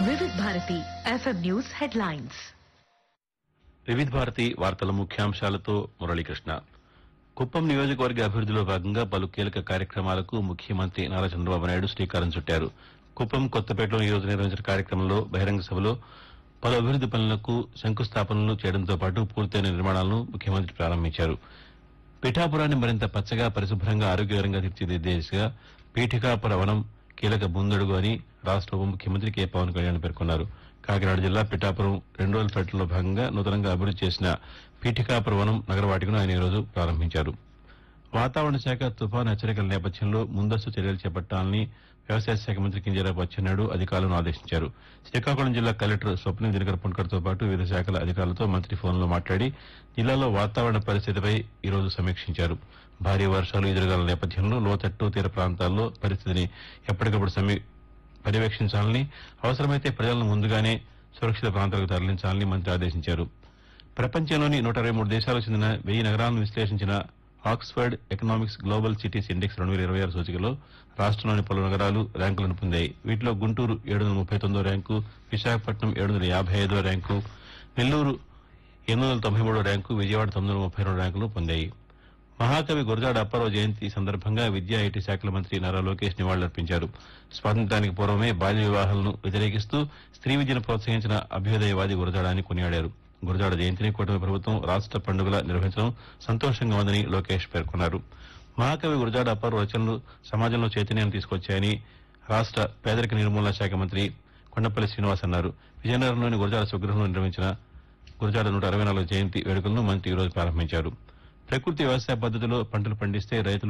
వివిధ Bharati FM news headlines వివిధ భారతి వార్తల ముఖ్యాంశాలతో మురళీకృష్ణ కుప్పం నియోజకవర్గ అభివృద్దిలో భాగంగా పలు కీలక కార్యక్రమాలకు ముఖ్యమంత్రి నారా చంద్రబాబు నాయుడు శ్రీకారం చుట్టారు కుప్పం కొత్తపేటలో ఈ రోజు నిర్వహించిన కార్యక్రమంలో బహిరంగ సభలో పలు అభివృద్ది పనులకు శంకుస్థాపనలు చేయడంతో పాటు పూర్తయిన నిర్మాణాలను ముఖ్యమంత్రి ప్రారంభించారు పిఠాపురాన్ని మరింత పచ్చగా పరిశుభ్రంగా ఆరోగ్యకరంగా తీర్చిదిద్దే దిశగా పీఠికాపుర వనం కీలక ముందడుగు అని రాష్ట ఉప ముఖ్యమంత్రి కె పవన్ కళ్యాణ్ పేర్కొన్నారు కాకినాడ జిల్లా పిఠాపురం రెండు రోజుల పర్యటనలో భాగంగా నూతనంగా అభివృద్ది చేసిన పీఠికాపుర వనం నగరవాటికను ఆయన ఈరోజు ప్రారంభించారు వాతావరణ శాఖ తుఫాను హెచ్చరికల నేపథ్యంలో ముందస్తు చర్యలు చేపట్టాలని వ్యవసాయ శాఖ మంత్రి కింజరాపు అచ్చెన్నాయుడు అధికారులను ఆదేశించారు శ్రీకాకుళం జిల్లా కలెక్టర్ స్వప్న దినకర్ పుణ్కర్తో పాటు వివిధ శాఖల అధికారులతో మంత్రి ఫోన్లో మాట్లాడి జిల్లాలో వాతావరణ పరిస్థితిపై ఈ రోజు సమీక్షించారు భారీ వర్షాలు ఎదురుగాల నేపథ్యంలో లోతట్టు తీర ప్రాంతాల్లో పరిస్థితిని ఎప్పటికప్పుడు సమీ పర్యవేక్షించాలని అవసరమైతే ప్రజలను ముందుగానే సురక్షిత ప్రాంతాలకు తరలించాలని మంత్రి ఆదేశించారు ప్రపంచంలోని నూట ఇరవై మూడు దేశాలకు చెందిన వెయ్యి నగరాలను విశ్లేషించిన Oxford Economics global cities index రెండు వేల ఇరవై ఆరు సూచికలో రాష్ట్రంలోని పలు నగరాలు ర్యాంకులను పొందాయి వీటిలో గుంటూరు ఏడు వందల ముప్పై తొమ్మిదో ర్యాంకు విశాఖపట్నం ఏడు వందల యాభై ఐదో ర్యాంకు నెల్లూరు ఎనిమిది వందల తొంభై మూడో ర్యాంకు విజయవాడ తొమ్మిది వందల ముప్పై రెండు ర్యాంకులు పొందాయి మహాకవి గురజాడ అప్పారావు జయంతి సందర్భంగా విద్యా ఐటీ శాఖల మంత్రి నారా లోకేష్ నివాళులర్పించారు స్వాతంత్ర్యానికి పూర్వమే బాల్య వివాహాలను వ్యతిరేకిస్తూ స్త్రీ విద్యను ప్రోత్సహించిన అభ్యుదయవాది గురజాడ అని కొనియాడారు గురజాడ జయంతిని కూటమి ప్రభుత్వం రాష్ట పండుగలా నిర్వహించడం సంతోషంగా ఉందని లోకేష్ పేర్కొన్నారు మహాకవి గురజాడ అప్పారావు రచనలు సమాజంలో చైతన్యాన్ని తీసుకొచ్చాయని రాష్ట పేదరిక నిర్మూలన శాఖ మంత్రి కొండపల్లి శ్రీనివాస్ అన్నారు విజయనగరంలోని గురజాడ స్వగృహంలో నిర్వహించిన గురజాడ నూట అరవై నాలుగు జయంతి వేడుకలను మంత్రి ఈ రోజు ప్రారంభించారు ప్రకృతి వ్యవసాయ పద్దతిలో పంటలు పండిస్తే రైతులు